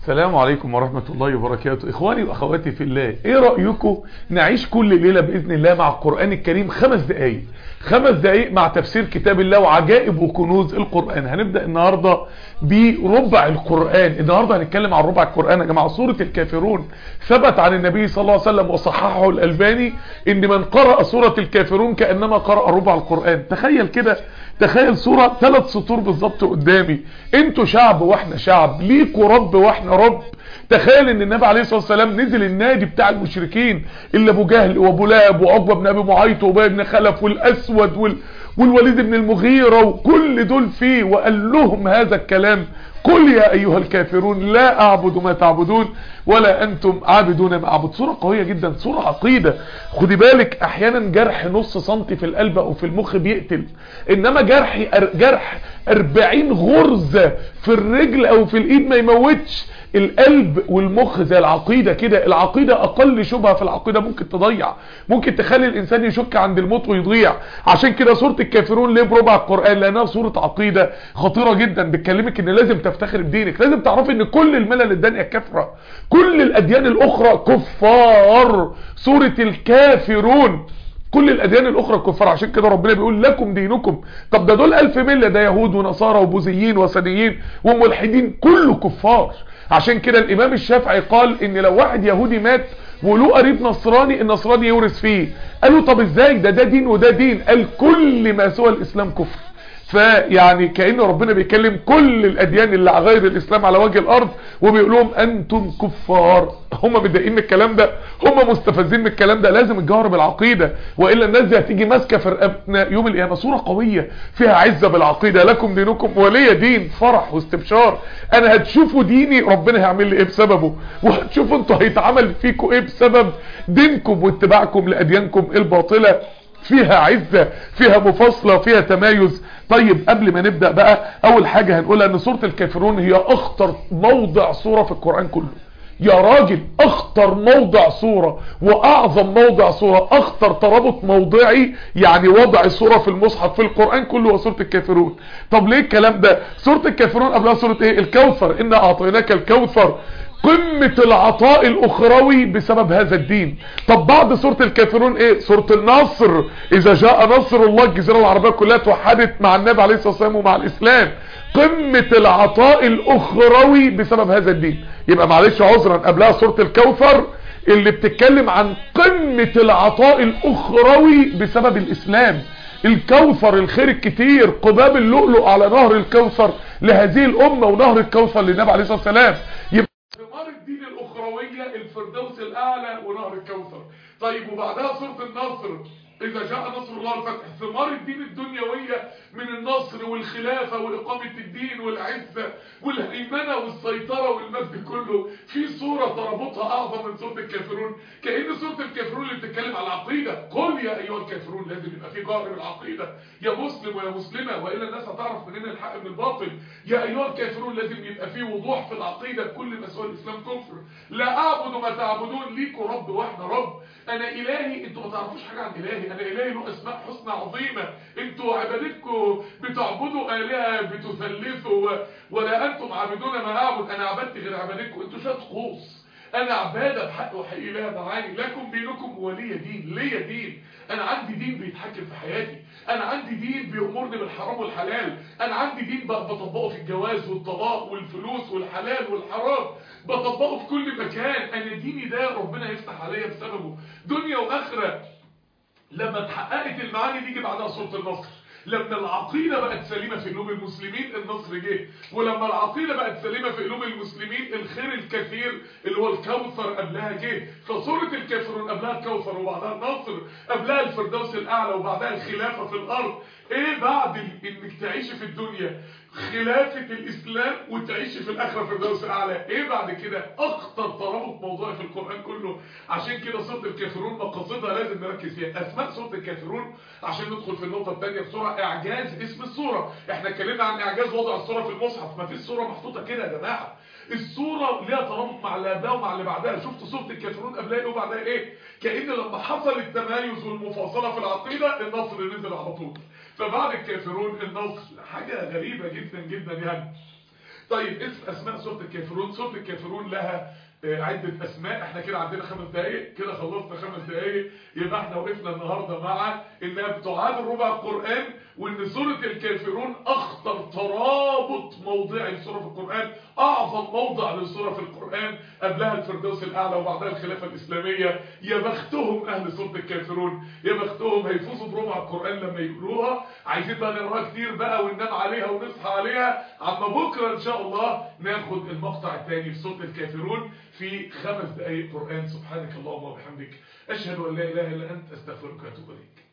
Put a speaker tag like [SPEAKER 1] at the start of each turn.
[SPEAKER 1] السلام عليكم ورحمة الله وبركاته إخواني وأخواتي في الله إيه رأيكم نعيش كل ليلة بإذن الله مع القرآن الكريم خمس دقايق خمس دقايق مع تفسير كتاب الله وعجائب وكنوز القرآن هنبدأ النهاردة بربع القرآن النهاردة هنتكلم عن ربع القرآن يا جماعة سورة الكافرون ثبت عن النبي صلى الله عليه وسلم وصححه الألباني إن من قرأ سورة الكافرون كأنما قرأ ربع القرآن تخيل كده تخيل سورة ثلاث سطور بالظبط قدامي انتوا شعب واحنا شعب ليكوا رب واحنا رب تخيل ان النبي عليه الصلاه والسلام نزل النادي بتاع المشركين اللي ابو جهل وابو لهب وعقبه بن ابي معيط وابي بن خلف والاسود وال والوليد بن المغيرة وكل دول فيه وقال لهم هذا الكلام قل يا ايها الكافرون لا اعبد ما تعبدون ولا انتم عابدون ما اعبد صورة قوية جدا صورة عقيدة خدي بالك احيانا جرح نص سنتي في القلب او في المخ بيقتل انما جرح جرح 40 غرزة في الرجل او في الايد ما يموتش القلب والمخ زي العقيدة كده العقيدة اقل شبهة في العقيدة ممكن تضيع ممكن تخلي الانسان يشك عند الموت ويضيع عشان كده سورة الكافرون ليه بربع القرآن لانها سورة عقيدة خطيرة جدا بتكلمك ان لازم تفتخر بدينك لازم تعرفي ان كل الملل الدنيا كافرة كل الاديان الاخرى كفار سورة الكافرون كل الاديان الاخرى كفار عشان كده ربنا بيقول لكم دينكم طب ده دول الف ملة ده يهود ونصارى وبوذيين وثنيين وملحدين كله كفار عشان كده الامام الشافعي قال ان لو واحد يهودي مات وله قريب نصراني النصراني يورث فيه قالوا طب ازاي ده ده دين وده دين قال كل ما سوى الاسلام كفر فيعني كأن ربنا بيكلم كل الأديان اللي غير الإسلام على وجه الأرض وبيقول لهم أنتم كفار هم متضايقين من الكلام ده هم مستفزين من الكلام ده لازم الجهر بالعقيدة وإلا الناس دي هتيجي ماسكة في رقبتنا يوم القيامة صورة قوية فيها عزة بالعقيدة لكم دينكم ولي دين فرح واستبشار أنا هتشوفوا ديني ربنا هيعمل لي إيه بسببه وهتشوفوا انتوا هيتعمل فيكم إيه بسبب دينكم واتباعكم لأديانكم الباطلة فيها عزة فيها مفاصلة فيها تمايز طيب قبل ما نبدأ بقى اول حاجة هنقولها ان سورة الكافرون هي اخطر موضع سورة في القرآن كله يا راجل اخطر موضع صورة واعظم موضع صورة اخطر ترابط موضعي يعني وضع الصورة في المصحف في القرآن كله وسورة الكافرون طب ليه الكلام ده سورة الكافرون قبلها سورة ايه الكوثر انا اعطيناك الكوثر قمة العطاء الاخروي بسبب هذا الدين طب بعد سورة الكافرون ايه سورة النصر اذا جاء نصر الله الجزيرة العربية كلها توحدت مع النبي عليه الصلاة والسلام ومع الاسلام قمة العطاء الاخروي بسبب هذا الدين يبقى معلش عذرا قبلها سورة الكوثر اللي بتتكلم عن قمة العطاء الاخروي بسبب الاسلام الكوثر الخير الكتير قباب اللؤلؤ على نهر الكوثر لهذه الامة ونهر الكوثر للنبي عليه الصلاة والسلام يبقى ثمار الدين الاخروية الفردوس الاعلى ونهر الكوثر طيب وبعدها سورة النصر اذا جاء نصر الله الفتح ثمار الدين الدنيوية من النصر والخلافة واقامة الدين والعزة والهيمنة والسيطرة والمجد كله في صورة تربطها اعظم من سورة الكافرون كأن سورة الكافرون اللي بتتكلم على العقيدة قل يا ايها الكافرون لازم يبقى في جهر بالعقيدة يا مسلم ويا مسلمة وإلا الناس هتعرف منين الحق من الباطل يا ايها الكافرون لازم يبقى في وضوح في العقيدة كل ما سوى الاسلام كفر لا اعبد ما تعبدون ليكوا رب واحنا رب انا الهي انتوا ما تعرفوش حاجة عن الهي انا الهي له اسماء حسنى عظيمة انتوا عبادتكم بتعبدوا آلهة بتثلثوا ولا انتم عابدون ما اعبد انا عبدت غير عبادتكم انتوا شاد خوص انا عبادة بحق وحقيقي لها معاني لكم دينكم ولي دين ليا دين انا عندي دين بيتحكم في حياتي انا عندي دين بيأمرني بالحرام والحلال انا عندي دين بطبقه في الجواز والطلاق والفلوس والحلال والحرام بطبقه في كل مكان انا ديني ده ربنا يفتح عليا بسببه دنيا واخره لما اتحققت المعاني دي جه بعدها سوره النصر لما العقيدة بقت سليمة في قلوب المسلمين النصر جه ولما العقيدة بقت سليمة في قلوب المسلمين الخير الكثير اللي هو الكوثر قبلها جه فسورة الكافرون قبلها الكوثر وبعدها النصر قبلها الفردوس الأعلى وبعدها الخلافة في الأرض ايه بعد انك تعيشي في الدنيا خلافة الاسلام وتعيشي في الاخرة في الدوس الاعلى ايه بعد كده اخطر ترابط موضوعي في القرآن كله عشان كده سورة الكافرون مقاصدها لازم نركز فيها اسماء سورة الكافرون عشان ندخل في النقطة الثانية بسرعة اعجاز اسم السورة احنا اتكلمنا عن اعجاز وضع السورة في المصحف ما فيش سورة محطوطة كده يا جماعة السورة ليها ترابط مع اللي قبلها ومع اللي بعدها شفت سورة الكافرون قبلها ايه وبعدها ايه كأن لما حصل التمايز والمفاصلة في العقيدة النصر نزل على طول فبعد الكافرون النصر حاجة غريبة جدا جدا يعني طيب اسم اسماء سوره الكافرون سوره الكافرون لها آه، عدة اسماء احنا كده عندنا خمس دقايق كده خلصنا خمس دقايق يبقى احنا وقفنا النهاردة مع انها بتعادل ربع القرآن وان سورة الكافرون اخطر ترابط موضعي لسورة في القرآن اعظم موضع للسورة في القرآن قبلها الفردوس الاعلى وبعدها الخلافة الاسلامية يا بختهم اهل سورة الكافرون يا بختهم هيفوزوا بربع القرآن لما يقولوها عايزين بقى نقراها كتير بقى وننام عليها ونصحى عليها عما بكرة ان شاء الله ناخد المقطع الثاني في سورة الكافرون في خمس دقايق قرآن سبحانك اللهم وبحمدك أشهد أن لا إله إلا أنت أستغفرك وأتوب إليك